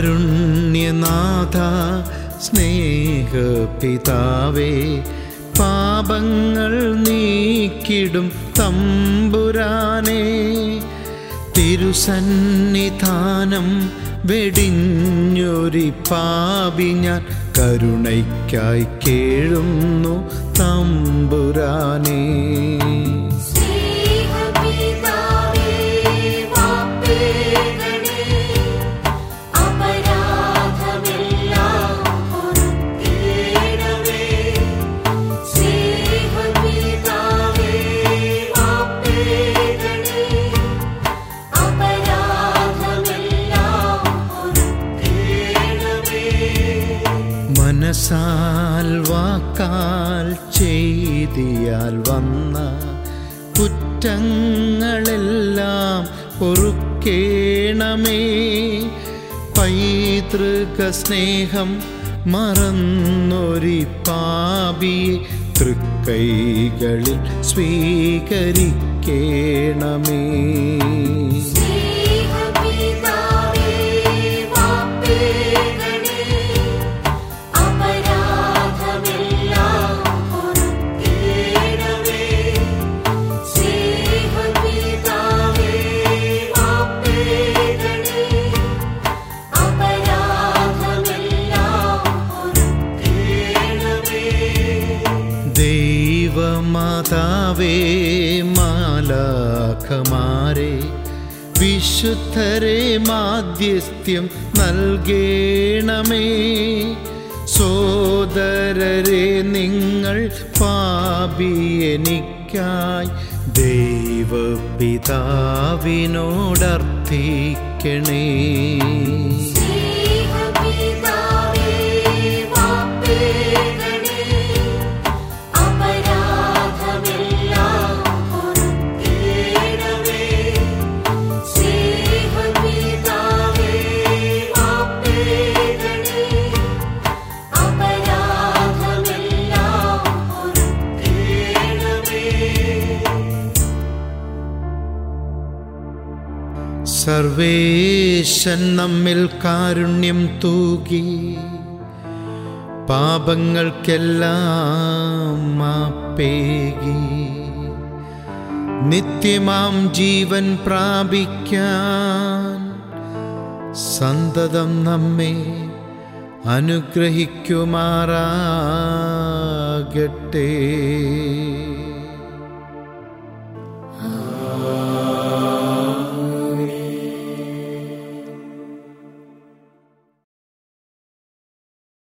കാരുണ്യനാഥ സ്നേഹപിതാവേ പാപങ്ങൾ നീക്കിടും തമ്പുരാനെ തിരുസന്നിധാനം വെടിഞ്ഞൊരി പാപി ഞാൻ കരുണയ്ക്കായി കേഴുന്നു തമ്പുരാനേ സ്നേഹപിതാവേ വാപ്പേകണേ അപരാധമെല്ലാം പൊറുക്കേണമേ സ്നേഹപിതാവേ വാപ്പേകണേ അപരാധമെല്ലാം പൊറുക്കേണമേ മനസ്സാൽ വാക്കാൽ ചെയ്തിയാൽ വന്ന കുറ്റങ്ങളെല്ലാം പൊറുക്കേണമേ പൈതൃക സ്നേഹം മറന്നൊരി പാപിയെ തൃക്കൈകളിൽ സ്വീകരിക്കേണമേ സ്നേഹപിതാവേ വാപ്പേകണേ അപരാധമെല്ലാം പൊറുക്കേണമേ സ്നേഹപിതാവേ വാപ്പേകണേ അപരാധമെല്ലാം പൊറുക്കേണമേ ദൈവമാതാവേ മാലാഖമാരെ വിശുദ്ധരെ മാധ്യസ്ഥ്യം നൽകേണമേ സോദരരെ നിങ്ങൾ പാപി എനിക്കായി ദൈവപിതാവിനോടർത്ഥിക്കണേ സ്നേഹപിതാവേ വാപ്പേകണേ അപരാധമെല്ലാം പൊറുക്കേണമേ സ്നേഹപിതാവേ വാപ്പേകണേ അപരാധമെല്ലാം പൊറുക്കേണമേ സർവേശൻ നമ്മിൽ കാരുണ്യം തൂകി പാപങ്ങൾക്കെല്ലാം മാപ്പേകി നിത്യമാം ജീവൻ പ്രാപിക്കാൻ സന്തതം നമ്മെ അനുഗ്രഹിക്കുമാറാകട്ടെ